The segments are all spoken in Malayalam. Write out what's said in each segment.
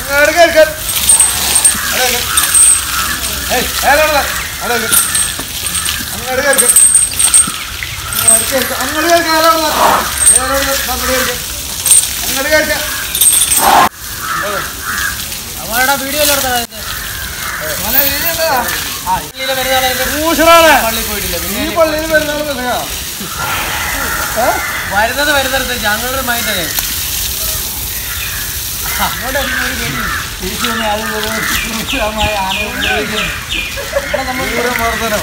അങ്ങോട്ട് കേൾക്കാൻ അങ്ങോട്ട് ഏയ് ഏതാണ് അങ്ങോട്ട് അങ്ങോട്ട് കേൾക്കാൻ അങ്ങോട്ട് കേൾക്കാൻ അങ്ങോട്ട് കേൾക്കാൻ ആരാണ് ഏതാണ് അങ്ങോട്ട് കേൾക്കാൻ അങ്ങോട്ട് കേൾക്കാൻ അവരുടെ വീഡിയോ മോനെ വീടിയുണ്ടോ പള്ളി പോയിട്ടില്ല ഈ പള്ളിയിൽ പെരുന്നാൾ വന്നെയാ വരുന്നത് വരുന്നത് ഞങ്ങളുടെ മൈൻഡല്ലേ ദൂരമർദ്ദനം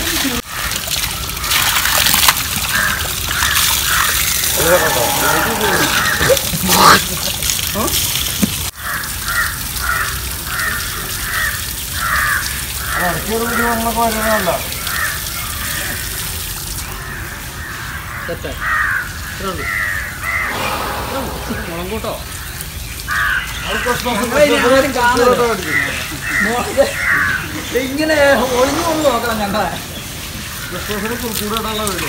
ഇടയ്ക്കൊരു പിടി നമ്മളൊക്കെ വരുന്നതല്ല മുളങ്കൂട്ടോ ഇങ്ങനെ ഒളിഞ്ഞു കൊണ്ട് നോക്കണം ഞങ്ങളെ ക്രിസ്മസിന് കുറുക്കൂടെ ഇടാനുള്ള വീട്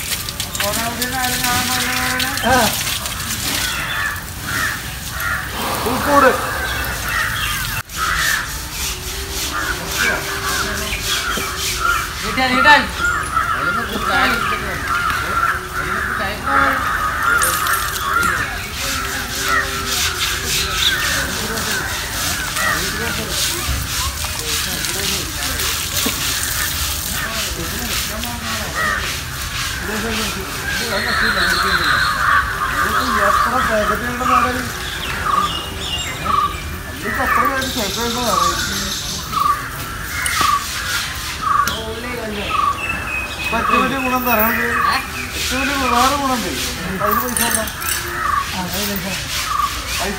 ആ, കുറുക്കൂട് നീട്ടാൻ നീട്ടാൻ എത്ര പാക്കറ്റ് ഉണ്ടെന്ന് അറിയാം അതിലേക്ക് അത്ര പേര് ചേർത്ത് ഉണ്ടെന്ന് അറിയാം ഏറ്റവും വലിയ ഗുണം തരാണ്ട് ഏറ്റവും വലിയ വേറെ ഗുണം ഉണ്ട് അതിന് പൈസ ഉണ്ടോ പൈസ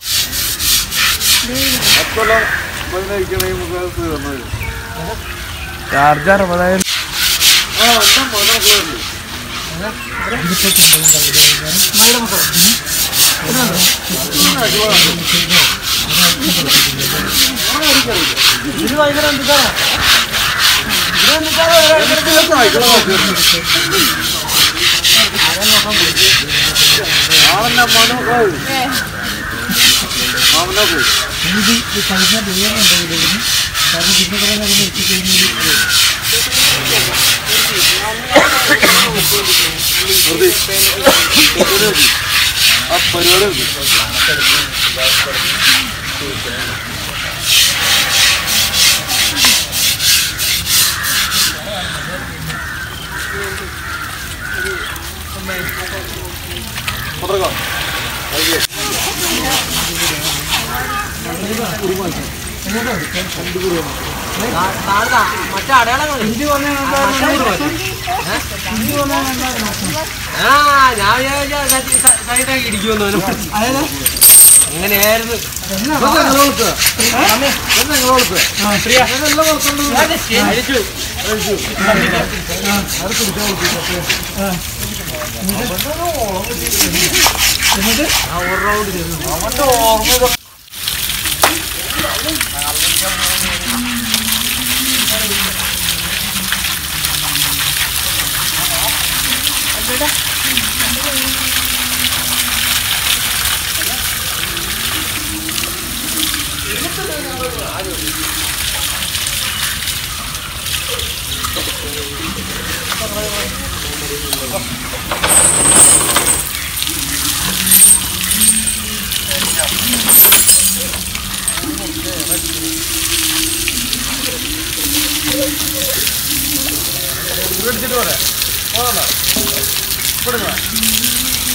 എക്കൊല്ലം പതിനയക്കണേ നമുക്ക് അത് തീർന്നു വരും ചാർജ് അറുപതായിരം ആ എല്ലാം മുതലൊക്കെ വരില്ലേ ഇത് ഭയങ്കര എന്തിനാണ് ആളെല്ലാം മോനൊക്കെ മാമനൊക്കെ ആ പരിപാടി ഉണ്ട് തുടങ്ങാം മറ്റേ അടയാളങ്ങൾ ആ ഞാൻ വിചാരിച്ച സൈഡാക്കി ഇടിക്കുമെന്നു അങ്ങനെയായിരുന്നു അഴിച്ചു എടുത്തിട്ട് പോരെ പോകണ്ട കൊടുക്കണം